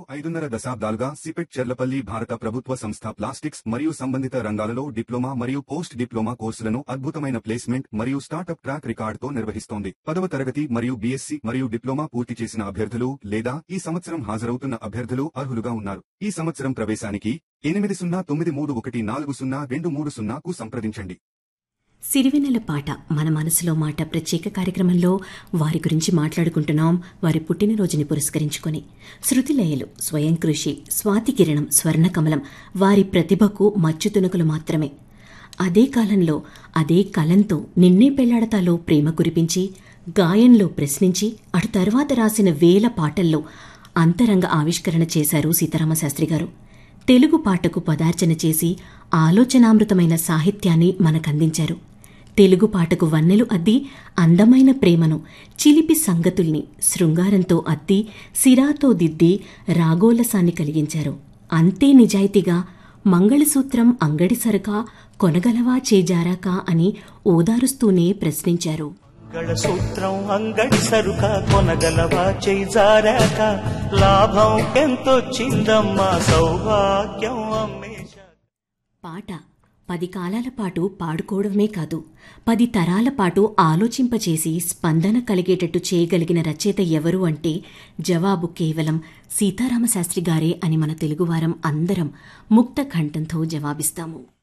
ఐదున్నర దశాబ్దాలుగా సిపెట్ చెర్లపల్లి భారత ప్రభుత్వ సంస్థ ప్లాస్టిక్స్ మరియు సంబంధిత రంగాలలో డిప్లొమా మరియు పోస్ట్ డిప్లొమా కోర్సులను అద్భుతమైన ప్లేస్మెంట్ మరియు స్టార్టప్ ట్రాక్ రికార్డుతో నిర్వహిస్తోంది పదవ తరగతి మరియు బీఎస్సీ మరియు డిప్లొమా పూర్తి చేసిన అభ్యర్థులు లేదా ఈ సంవత్సరం హాజరవుతున్న అభ్యర్థులు అర్హులుగా ఉన్నారు ఈ సంవత్సరం ప్రవేశానికి ఎనిమిది సున్నా తొమ్మిది మూడు ఒకటి నాలుగు సున్నా రెండు మూడు సున్నాకు సంప్రదించండి సిరివెన్నెల పాట మన మనసులో మాట ప్రత్యేక కార్యక్రమంలో వారి గురించి మాట్లాడుకుంటున్నాం వారి పుట్టినరోజుని పురస్కరించుకొని శృతిలయలు స్వయం కృషి స్వాతి కిరణం స్వర్ణకమలం వారి ప్రతిభకు మచ్చుతునకలు మాత్రమే అదే కాలంలో అదే కలంతో నిన్నే పెళ్లాడతాలో ప్రేమ కురిపించి గాయంలో ప్రశ్నించి అటు తర్వాత రాసిన వేల పాటల్లో అంతరంగ ఆవిష్కరణ చేశారు సీతారామశాస్త్రి గారు తెలుగు పాటకు పదార్చన చేసి ఆలోచనామృతమైన సాహిత్యాన్ని మనకందించారు తెలుగు పాటకు వన్నెలు అద్ది అందమైన ప్రేమను చిలిపి సంగతుల్ని శృంగారంతో అద్ది సిరాతో దిద్ది రాగోలసాన్ని కలిగించారు అంతే నిజాయితీగా మంగళసూత్రం అంగడి సరకా కొనగలవా చేజారాకా అని ఓదారుస్తూనే ప్రశ్నించారు సూత్రం అంగడి సరుక కొనగలవా చేజారాక లాభం ఎంతొచ్చిందమ్మా సౌభాగ్యం అమ్మేశ పాట పది కాలాల పాటు పాడుకోవడమే కాదు పది తరాల పాటు ఆలోచింపచేసి స్పందన కలిగేటట్టు చేయగలిగిన రచయిత ఎవరు అంటే జవాబు కేవలం సీతారామశాస్త్రి గారే అని మన తెలుగువారం అందరం ముక్త కంఠంతో జవాబిస్తాము